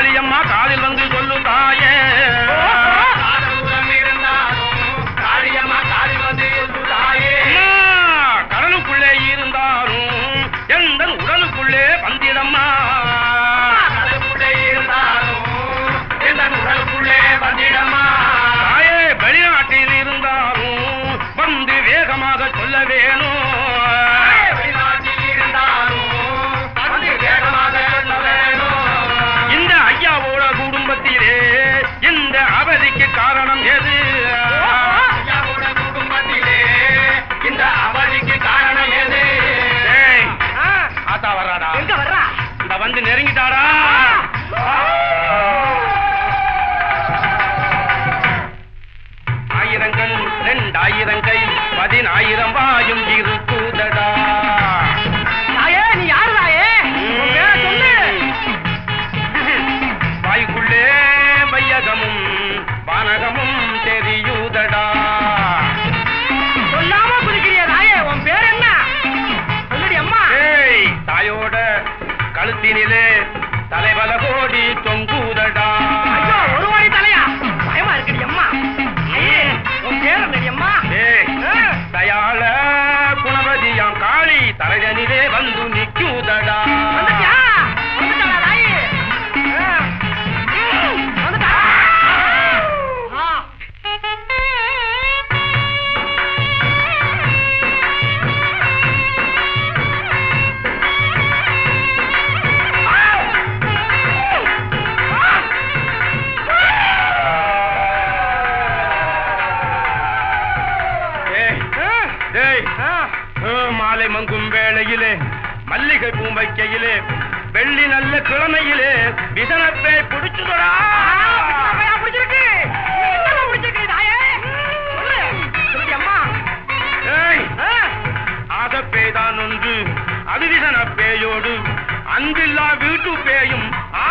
காளியம்மா காதில் வந்து சொல்லு தாயே அம்மா, கடலுக்குள்ளே இருந்தாலும் எந்த உடலுக்குள்ளே வந்திடம்மா தாயே வெளிநாட்டில் இருந்தாலும் வந்து வேகமாக சொல்ல வேணும் இந்த ஐயாவோட குடும்பத்திலே இந்த அவதிக்கு காரணம் எது இந்த அவதிக்கு காரணம் எது ஏய், ஆத்தா வர்றாடா எங்க வர்றா இந்த வந்து நெருங்கிட்டாடா ஆயிரங்கள் ரெண்டாயிரம் கை பதினாயிரம் வாயும் இருக்குதடா தாயே நீ யாரு தாயே உன் பேரை சொல்லு வாய்க்குள்ளே வையகமும் வானகமும் தெரியுதடா சொல்லாம குதிக்கிறிய தாயே உன் பேர் என்ன சொல்லுடி அம்மா ஏய் தாயோட கழுத்தினிலே தலைவல கோடி தொங்குதடா ஐயோ ஒரு வாடி தலையா பயமா இருக்குடி அம்மா ஐயே, உன் பேர் என்னடி அம்மா ஏய் ஆ. தயாள குணவதியாம் காளி தலைதனிலே வந்து நிக்குதடா வந்துட்டியா வந்துட்டாளா தாயி ஆ. ம், வந்துட்டா ஆ. ஏய், ஆ. டேய், ஆ. ஆ, மாலை மங்கும் வேளையிலே மல்லிகை பூ வைக்கையிலே வெள்ளி நல்ல கிழமையிலே விசனப்பை பிடிச்சுதடா ஆ, பிடிச்சிருக்கு என்னம்மா பிடிச்சிருக்கு தாயே சொல்லு சொல்லுடி அம்மா ஏய் ஆ. ஆசப்பேதான் ஒன்று அது விசனப்பேயோடு அன்பில்லா வீட்டு பேயும்